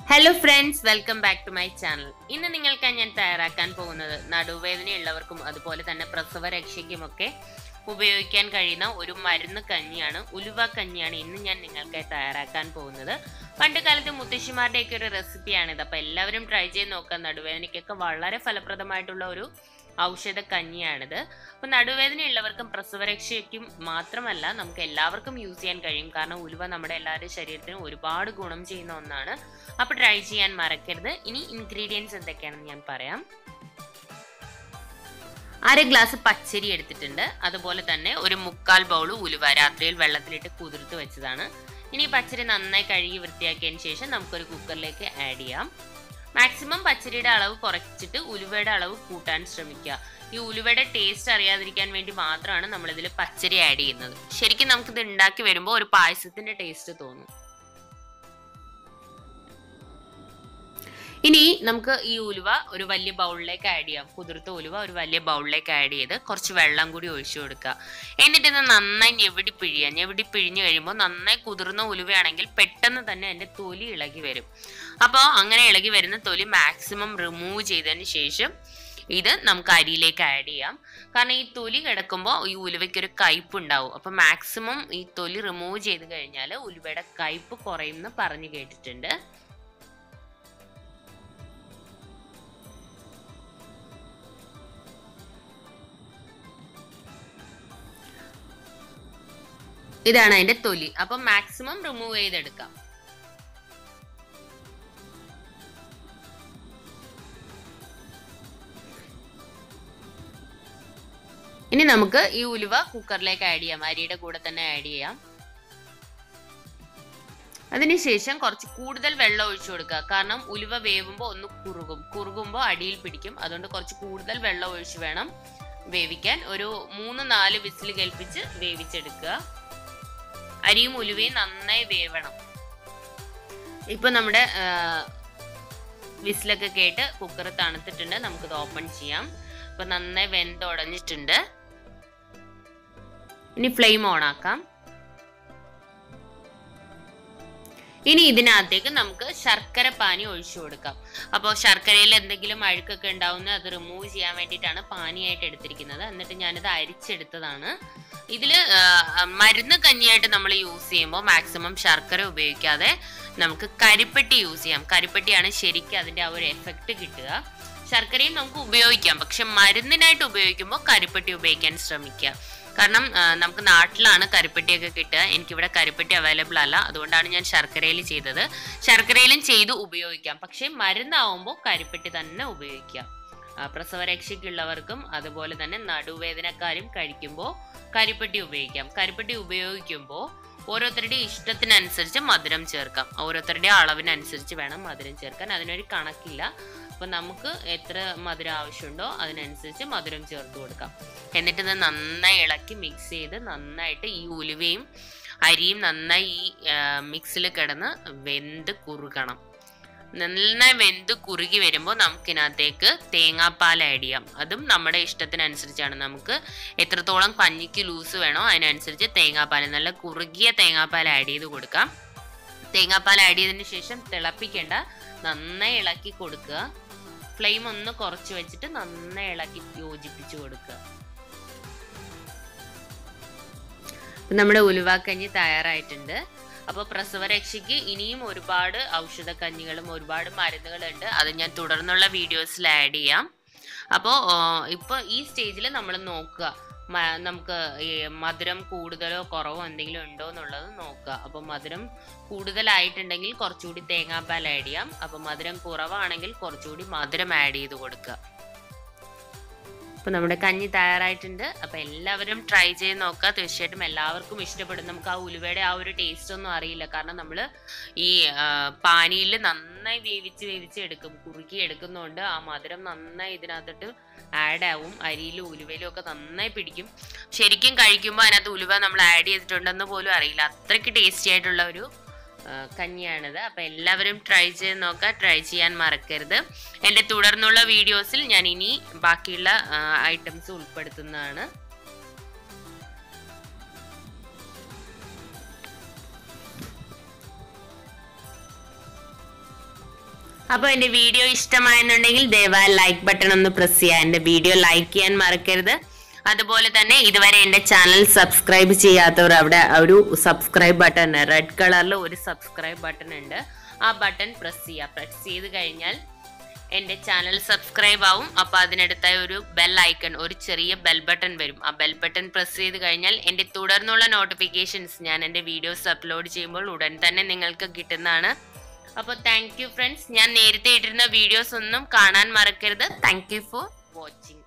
hello friends welcome back to my channel ഇന്ന് നിങ്ങൾക്കായി ഞാൻ തയ്യാറാക്കാൻ പോകുന്നത് നടുവേദനയുള്ളവർക്കും അതുപോലെ തന്നെ പ്രസവ രക്ഷയ്ക്കുമൊക്കെ ഉപയോഗിക്കാൻ കഴിയുന്ന ഒരു മരുന്ന് കഞ്ഞിയാണ് ഉലുവ കഞ്ഞിയാണ് ഇന്ന് ഞാൻ നിങ്ങൾക്കായി തയ്യാറാക്കാൻ പോകുന്നത് പണ്ട് കാലത്ത് മുത്തശ്ശിമാരുടെയൊക്കെ ഒരു റെസിപ്പിയാണിത് അപ്പോൾ എല്ലാവരും ട്രൈ ചെയ്ത് നോക്കുക നടുവേദനയ്ക്കൊക്കെ വളരെ ഫലപ്രദമായിട്ടുള്ള ഒരു ഔഷധ കഞ്ഞിയാണിത് അപ്പോൾ നടുവേദനയുള്ളവർക്കും പ്രസവരക്ഷയ്ക്കും മാത്രമല്ല നമുക്ക് എല്ലാവർക്കും യൂസ് ചെയ്യാൻ കഴിയും കാരണം ഉലുവ നമ്മുടെ എല്ലാവരുടെ ശരീരത്തിനും ഒരുപാട് ഗുണം ചെയ്യുന്ന ഒന്നാണ് അപ്പോൾ ട്രൈ ചെയ്യാൻ മറക്കരുത് ഇനി ഇൻഗ്രീഡിയൻസ് എന്തൊക്കെയാണെന്ന് ഞാൻ പറയാം അര ഗ്ലാസ് പച്ചരി എടുത്തിട്ടുണ്ട് അതുപോലെ തന്നെ ഒരു മുക്കാൽ ബൗൾ ഉലുവ രാത്രിയിൽ വെള്ളത്തിലിട്ട് കുതിർത്ത് വെച്ചതാണ് ഇനി ഈ പച്ചരി നന്നായി കഴുകി വൃത്തിയാക്കിയതിന് ശേഷം നമുക്കൊരു കുക്കറിലേക്ക് ആഡ് ചെയ്യാം മാക്സിമം പച്ചരിയുടെ അളവ് കുറച്ചിട്ട് ഉലുവയുടെ അളവ് കൂട്ടാൻ ശ്രമിക്കുക ഈ ഉലുവയുടെ ടേസ്റ്റ് അറിയാതിരിക്കാൻ വേണ്ടി മാത്രമാണ് നമ്മളിതിൽ പച്ചരി ആഡ് ചെയ്യുന്നത് ശരിക്കും നമുക്കിത് ഉണ്ടാക്കി വരുമ്പോൾ ഒരു പായസത്തിന്റെ ടേസ്റ്റ് തോന്നും ഇനി നമുക്ക് ഈ ഉലുവ ഒരു വലിയ ബൗളിലേക്ക് ആഡ് ചെയ്യാം കുതിർത്ത ഉലുവ ഒരു വലിയ ബൗളിലേക്ക് ആഡ് ചെയ്ത് കുറച്ച് വെള്ളം കൂടി ഒഴിച്ചു കൊടുക്കുക എന്നിട്ട് ഇത് നന്നായി ഞെവിടി പിഴിയുക ഞെവിടി പിഴിഞ്ഞ് കഴിയുമ്പോൾ നന്നായി കുതിർന്ന ഉലുവയാണെങ്കിൽ പെട്ടെന്ന് തന്നെ അതിൻ്റെ തൊലി ഇളകി വരും അപ്പോൾ അങ്ങനെ ഇളകി വരുന്ന തൊലി മാക്സിമം റിമൂവ് ചെയ്തതിന് ശേഷം ഇത് നമുക്ക് അരിയിലേക്ക് ആഡ് ചെയ്യാം കാരണം ഈ തൊലി കിടക്കുമ്പോൾ ഈ ഉലുവയ്ക്ക് ഒരു കയ്പ് ഉണ്ടാവും അപ്പോൾ മാക്സിമം ഈ തൊലി റിമൂവ് ചെയ്ത് കഴിഞ്ഞാൽ ഉലുവയുടെ കയ്പ് കുറയുമെന്ന് പറഞ്ഞു കേട്ടിട്ടുണ്ട് ഇതാണ് അതിന്റെ തൊലി അപ്പം മാക്സിമം റിമൂവ് ചെയ്തെടുക്കാം ഇനി നമുക്ക് ഈ ഉലുവ കുക്കറിലേക്ക് ആഡ് ചെയ്യാം അരിയുടെ കൂടെ തന്നെ ആഡ് ചെയ്യാം അതിനുശേഷം കുറച്ച് കൂടുതൽ വെള്ളം ഒഴിച്ചു കൊടുക്കുക കാരണം ഉലുവ വേവുമ്പോൾ ഒന്ന് കുറുകും കുറുകുമ്പോൾ അടിയിൽ പിടിക്കും അതുകൊണ്ട് കുറച്ച് കൂടുതൽ വെള്ളം ഒഴിച്ച് വേണം വേവിക്കാൻ ഒരു മൂന്ന് നാല് വിസിൽ കേൾപ്പിച്ച് വേവിച്ചെടുക്കുക അരിയും ഉലുവയും നന്നായി വേവണം ഇപ്പൊ നമ്മുടെ വിസിലൊക്കെ കേട്ട് കുക്കർ തണുത്തിട്ടുണ്ട് നമുക്കിത് ഓപ്പൺ ചെയ്യാം ഇപ്പൊ നന്നായി വെന്തുടഞ്ഞിട്ടുണ്ട് ഇനി ഫ്ലെയിം ഓൺ ആക്കാം ഇനി ഇതിനകത്തേക്ക് നമുക്ക് ശർക്കര പാനി ഒഴിച്ചു കൊടുക്കാം അപ്പോൾ ശർക്കരയിൽ എന്തെങ്കിലും അഴുക്കൊക്കെ ഉണ്ടാവുന്ന അത് റിമൂവ് ചെയ്യാൻ വേണ്ടിയിട്ടാണ് പാനിയായിട്ട് എടുത്തിരിക്കുന്നത് എന്നിട്ട് ഞാനിത് അരിച്ചെടുത്തതാണ് ഇതിൽ മരുന്ന് കഞ്ഞിയായിട്ട് നമ്മൾ യൂസ് ചെയ്യുമ്പോൾ മാക്സിമം ശർക്കര ഉപയോഗിക്കാതെ നമുക്ക് കരിപ്പെട്ടി യൂസ് ചെയ്യാം കരിപ്പെട്ടിയാണ് ശരിക്കും അതിൻ്റെ ആ ഒരു എഫക്റ്റ് കിട്ടുക ശർക്കരയും നമുക്ക് ഉപയോഗിക്കാം പക്ഷെ മരുന്നിനായിട്ട് ഉപയോഗിക്കുമ്പോൾ കരിപ്പെട്ടി ഉപയോഗിക്കാൻ ശ്രമിക്കുക കാരണം നമുക്ക് നാട്ടിലാണ് കരിപ്പെട്ടിയൊക്കെ കിട്ടുക എനിക്കിവിടെ കരിപ്പെട്ടി അവൈലബിൾ അല്ല അതുകൊണ്ടാണ് ഞാൻ ശർക്കരയിൽ ചെയ്തത് ശർക്കരയിലും ചെയ്ത് ഉപയോഗിക്കാം പക്ഷേ മരുന്നാവുമ്പോൾ കരിപ്പെട്ടി തന്നെ ഉപയോഗിക്കാം പ്രസവരക്ഷയ്ക്കുള്ളവർക്കും അതുപോലെ തന്നെ നടുവേദനക്കാരും കഴിക്കുമ്പോൾ കരിപ്പെട്ടി ഉപയോഗിക്കാം കരിപ്പെട്ടി ഉപയോഗിക്കുമ്പോൾ ഓരോരുത്തരുടെ ഇഷ്ടത്തിനനുസരിച്ച് മധുരം ചേർക്കാം ഓരോരുത്തരുടെ അളവിനനുസരിച്ച് വേണം മധുരം ചേർക്കാൻ അതിനൊരു കണക്കില്ല അപ്പോൾ നമുക്ക് എത്ര മധുരം ആവശ്യമുണ്ടോ അതിനനുസരിച്ച് മധുരം ചേർത്ത് കൊടുക്കാം എന്നിട്ട് ഇത് നന്നായി ഇളക്കി മിക്സ് ചെയ്ത് നന്നായിട്ട് ഈ ഉലുവയും അരിയും നന്നായി ഈ മിക്സിൽ കിടന്ന് വെന്ത് കുറുകണം നന്നായി വെന്ത് കുറുകി വരുമ്പോൾ നമുക്കിനകത്തേക്ക് തേങ്ങാപ്പാൽ ആഡ് ചെയ്യാം അതും നമ്മുടെ ഇഷ്ടത്തിനനുസരിച്ചാണ് നമുക്ക് എത്രത്തോളം കഞ്ഞിക്ക് ലൂസ് വേണോ അതിനനുസരിച്ച് തേങ്ങാപ്പാൽ നല്ല കുറുകിയ തേങ്ങാപ്പാൽ ആഡ് ചെയ്ത് കൊടുക്കാം തേങ്ങാപ്പാൽ ആഡ് ചെയ്തതിന് ശേഷം തിളപ്പിക്കേണ്ട നന്നായി ഇളക്കി കൊടുക്കുക ഫ്ലെയിം ഒന്ന് കുറച്ച് വെച്ചിട്ട് നന്നായി ഇളക്കി യോജിപ്പിച്ച് കൊടുക്കുക നമ്മുടെ ഉലുവാക്കഞ്ഞി തയ്യാറായിട്ടുണ്ട് അപ്പോൾ പ്രസവരക്ഷയ്ക്ക് ഇനിയും ഒരുപാട് ഔഷധ കഞ്ഞികളും ഒരുപാട് മരുന്നുകളുണ്ട് അത് ഞാൻ തുടർന്നുള്ള വീഡിയോസിൽ ആഡ് ചെയ്യാം അപ്പോൾ ഇപ്പോൾ ഈ സ്റ്റേജിൽ നമ്മൾ നോക്കുക നമുക്ക് ഈ മധുരം കൂടുതലോ കുറവോ എന്തെങ്കിലും ഉണ്ടോ എന്നുള്ളത് നോക്കുക അപ്പോൾ മധുരം കൂടുതലായിട്ടുണ്ടെങ്കിൽ കുറച്ചുകൂടി തേങ്ങാപ്പാൽ ആഡ് ചെയ്യാം അപ്പോൾ മധുരം കുറവാണെങ്കിൽ കുറച്ചുകൂടി മധുരം ആഡ് ചെയ്ത് കൊടുക്കുക അപ്പോൾ നമ്മുടെ കഞ്ഞി തയ്യാറായിട്ടുണ്ട് അപ്പോൾ എല്ലാവരും ട്രൈ ചെയ്ത് നോക്കുക തീർച്ചയായിട്ടും എല്ലാവർക്കും ഇഷ്ടപ്പെടും നമുക്ക് ആ ഉലുവയുടെ ആ ഒരു ടേസ്റ്റ് ഒന്നും അറിയില്ല കാരണം നമ്മൾ ഈ പാനിയിൽ നന്നായി വേവിച്ച് വേവിച്ച് എടുക്കും കുറുക്കി എടുക്കുന്നതുകൊണ്ട് ആ മധുരം നന്നായി ഇതിനകത്തോട്ട് ആഡ് ആവും അരിയിലും ഉലുവയിലും ഒക്കെ നന്നായി പിടിക്കും ശരിക്കും കഴിക്കുമ്പോൾ അതിനകത്ത് ഉലുവ നമ്മൾ ആഡ് ചെയ്തിട്ടുണ്ടെന്ന് പോലും അറിയില്ല അത്രയ്ക്ക് ടേസ്റ്റി ആയിട്ടുള്ള ഒരു കഞ്ഞിയാണിത് അപ്പോൾ എല്ലാവരും ട്രൈ ചെയ്ത് നോക്കുക ട്രൈ ചെയ്യാൻ മറക്കരുത് എൻ്റെ തുടർന്നുള്ള വീഡിയോസിൽ ഞാൻ ഇനി ബാക്കിയുള്ള ഐറ്റംസ് ഉൾപ്പെടുത്തുന്നതാണ് അപ്പോൾ എൻ്റെ വീഡിയോ ഇഷ്ടമായെന്നുണ്ടെങ്കിൽ ദയവായി ലൈക്ക് ബട്ടൺ ഒന്ന് പ്രസ് ചെയ്യുക എൻ്റെ വീഡിയോ ലൈക്ക് ചെയ്യാൻ മറക്കരുത് അതുപോലെ തന്നെ ഇതുവരെ എൻ്റെ ചാനൽ സബ്സ്ക്രൈബ് ചെയ്യാത്തവർ അവിടെ ഒരു സബ്സ്ക്രൈബ് ബട്ടൺ റെഡ് കളറിൽ ഒരു സബ്സ്ക്രൈബ് ബട്ടൺ ഉണ്ട് ആ ബട്ടൺ പ്രസ് ചെയ്യുക പ്രസ് ചെയ്ത് കഴിഞ്ഞാൽ എൻ്റെ ചാനൽ സബ്സ്ക്രൈബ് ആവും അപ്പോൾ അതിനടുത്തായി ഒരു ബെൽ ഐക്കൺ ഒരു ചെറിയ ബെൽ ബട്ടൺ വരും ആ ബെൽ ബട്ടൺ പ്രസ് ചെയ്ത് കഴിഞ്ഞാൽ എൻ്റെ തുടർന്നുള്ള നോട്ടിഫിക്കേഷൻസ് ഞാൻ എൻ്റെ വീഡിയോസ് അപ്ലോഡ് ചെയ്യുമ്പോൾ ഉടൻ തന്നെ നിങ്ങൾക്ക് കിട്ടുന്നതാണ് അപ്പോൾ താങ്ക് യു ഫ്രണ്ട്സ് ഞാൻ നേരത്തെ ഇട്ടിരുന്ന വീഡിയോസ് ഒന്നും കാണാൻ മറക്കരുത് താങ്ക് യു ഫോർ വാച്ചിങ്